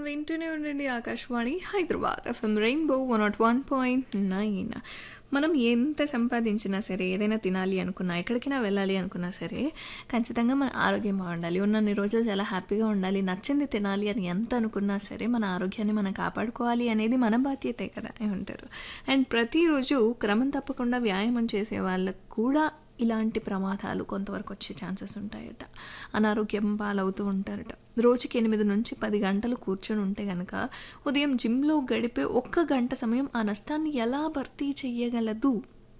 వింటూనే ఉండండి Akashvani Hyderabad FM rainbow one naught one point nine మనం ఎంత సంపాదించినా సరే ఏదైనా తినాలి అనుకున్నా ఎక్కడికైనా వెళ్ళాలి అనుకున్నా సరే ఖచ్చితంగా మన ఆరోగ్యం బాగుండాలి ఉన్నన్ని రోజులు చాలా హ్యాపీగా ఉండాలి నచ్చింది తినాలి అని ఎంత అనుకున్నా సరే మన ఆరోగ్యాన్ని మనం కాపాడుకోవాలి అనేది మన బాధ్యతే కదా ఏమంటారు అండ్ ప్రతిరోజు క్రమం తప్పకుండా వ్యాయామం చేసే వాళ్ళకు కూడా ఇలాంటి ప్రమాదాలు కొంతవరకు వచ్చే ఛాన్సెస్ ఉంటాయట అనారోగ్యం పాలవుతూ ఉంటారట రోజుకి ఎనిమిది నుంచి పది గంటలు కూర్చొని ఉంటే కనుక ఉదయం జిమ్లో గడిపే ఒక్క గంట సమయం ఆ నష్టాన్ని ఎలా భర్తీ చేయగలదు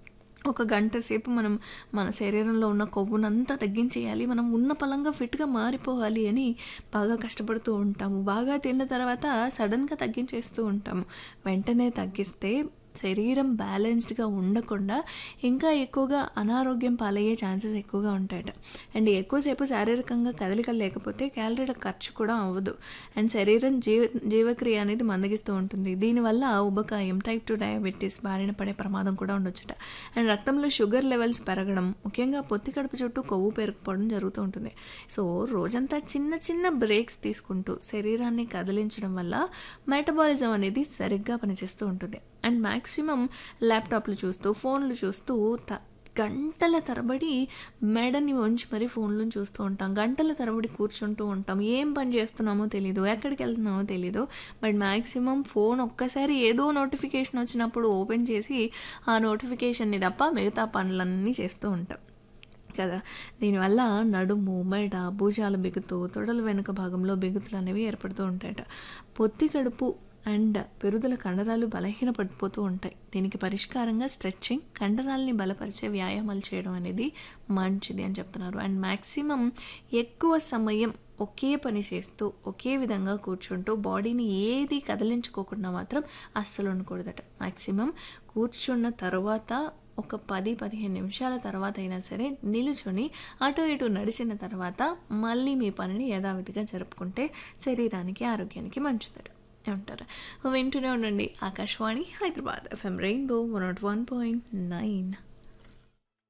ఒక గంట సేపు మనం మన శరీరంలో ఉన్న కొవ్వునంతా తగ్గించేయాలి మనం ఉన్న పలంగా ఫిట్గా మారిపోవాలి అని బాగా కష్టపడుతూ ఉంటాము బాగా తిన్న తర్వాత సడన్గా తగ్గించేస్తూ ఉంటాము వెంటనే తగ్గిస్తే శరీరం బ్యాలెన్స్డ్గా ఉండకుండా ఇంకా ఎక్కువగా అనారోగ్యం పాలయ్యే ఛాన్సెస్ ఎక్కువగా ఉంటాయట అండ్ ఎక్కువసేపు శారీరకంగా కదలికలు లేకపోతే క్యాలరీల ఖర్చు కూడా అవ్వదు అండ్ శరీరం జీవ జీవక్రియ అనేది మందగిస్తూ ఉంటుంది దీనివల్ల ఉబకాయం టైప్ టు డయాబెటీస్ బారిన పడే ప్రమాదం కూడా ఉండొచ్చుట అండ్ రక్తంలో షుగర్ లెవెల్స్ పెరగడం ముఖ్యంగా పొత్తి కడుపు చుట్టూ కొవ్వు పెరిగిపోవడం జరుగుతూ ఉంటుంది సో రోజంతా చిన్న చిన్న బ్రేక్స్ తీసుకుంటూ శరీరాన్ని కదిలించడం వల్ల మెటబాలిజం అనేది సరిగ్గా పనిచేస్తూ ఉంటుంది అండ్ మ్యాక్సిమం ల్యాప్టాప్లు చూస్తూ ఫోన్లు చూస్తూ త గంటల తరబడి మెడని వంచి మరీ ఫోన్లను చూస్తూ ఉంటాం గంటల తరబడి కూర్చుంటూ ఉంటాం ఏం పని చేస్తున్నామో తెలీదు ఎక్కడికి వెళ్తున్నామో తెలీదు బట్ మ్యాక్సిమం ఫోన్ ఒక్కసారి ఏదో నోటిఫికేషన్ వచ్చినప్పుడు ఓపెన్ చేసి ఆ నోటిఫికేషన్ని తప్ప మిగతా పనులన్నీ చేస్తూ ఉంటాం కదా దీనివల్ల నడుము మెడ భుజాలు బిగుతూ తొడల వెనుక భాగంలో బిగుతులు అనేవి ఏర్పడుతూ ఉంటాయట పొత్తి కడుపు అండ్ పెరుదల కండరాలు బలహీనపడిపోతూ ఉంటాయి దీనికి పరిష్కారంగా స్ట్రెచ్చింగ్ కండరాలని బలపరిచే వ్యాయామాలు చేయడం అనేది మంచిది అని చెప్తున్నారు అండ్ మ్యాక్సిమం ఎక్కువ సమయం ఒకే పని చేస్తూ ఒకే విధంగా కూర్చుంటూ బాడీని ఏది కదిలించుకోకుండా మాత్రం అస్సలు ఉండకూడదట మ్యాక్సిమం కూర్చున్న తర్వాత ఒక పది పదిహేను నిమిషాల తర్వాత అయినా సరే నిలుచుని అటు ఇటు నడిచిన తర్వాత మళ్ళీ మీ పనిని యథావిధిగా జరుపుకుంటే శరీరానికి ఆరోగ్యానికి మంచిదట ఏమంటారు వింటూనే ఉండండి Akashvani Hyderabad FM rainbow one naught one point nine